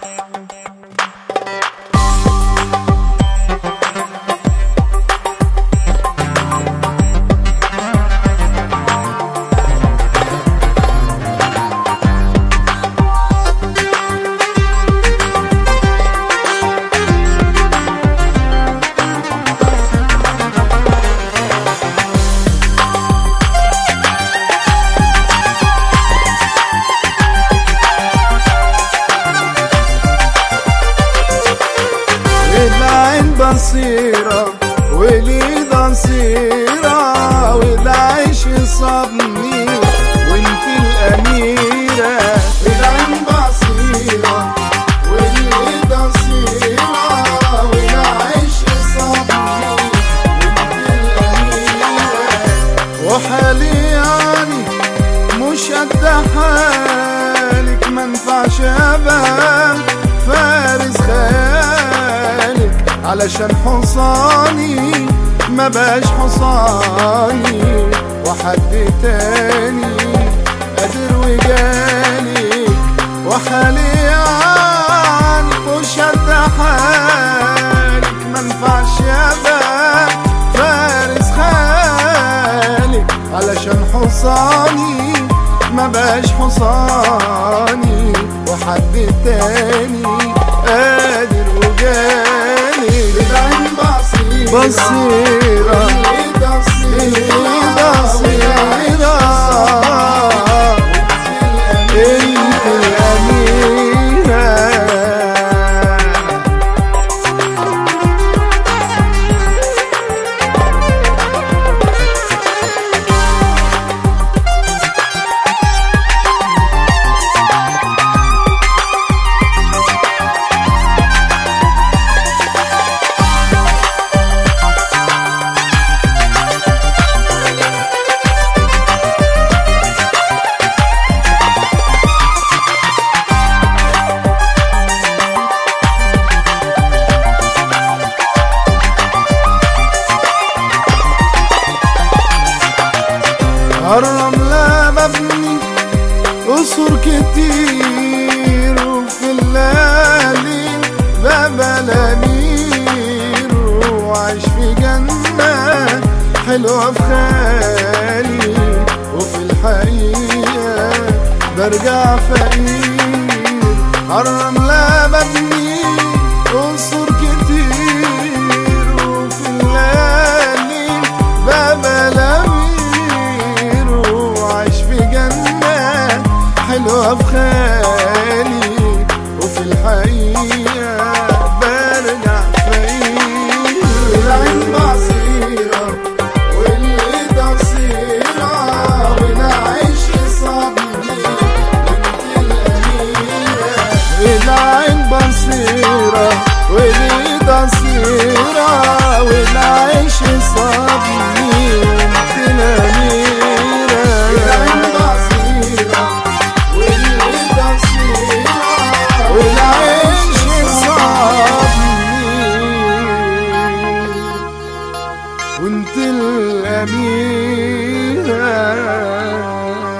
العين بصيرة وليد نصيرة والعيش صابني وانت الأميرة العين بصيرة وليد نصيرة والعيش صابني وانت الأميرة وحالي يعني مش قد حالك منفعش ابقى فارس خيالك علشان حصاني ما بقاش حصاني وحد تاني قادر وجالك وحالي يعني مش قد حالك منفعش ابقى فارس خيالك علشان حصاني ما بقاش حصاني وحد تاني قادر وجاني العين بصيرة بصيرة الإيد بصيرة انت الأميرة الرملة مبني قصور كتير وفي الليالي باب الأمير وعايش في جنة حلوة في خيالي وفي الحقيقة برجع فقير الرملة مبني قصور كتير وفي الليالي باب الأمير وعايش في جنة حلوة في خيالي وفي الحقيقة برجع فقير العين بصيرة واللي تصيرة ونعيش صبري انت الأميرة العين بصيرة واللي تصيرة ونعيش صبري انت الأميرة العين بصيرة واللي تصيرة ونعيش صبري وانت الأميرة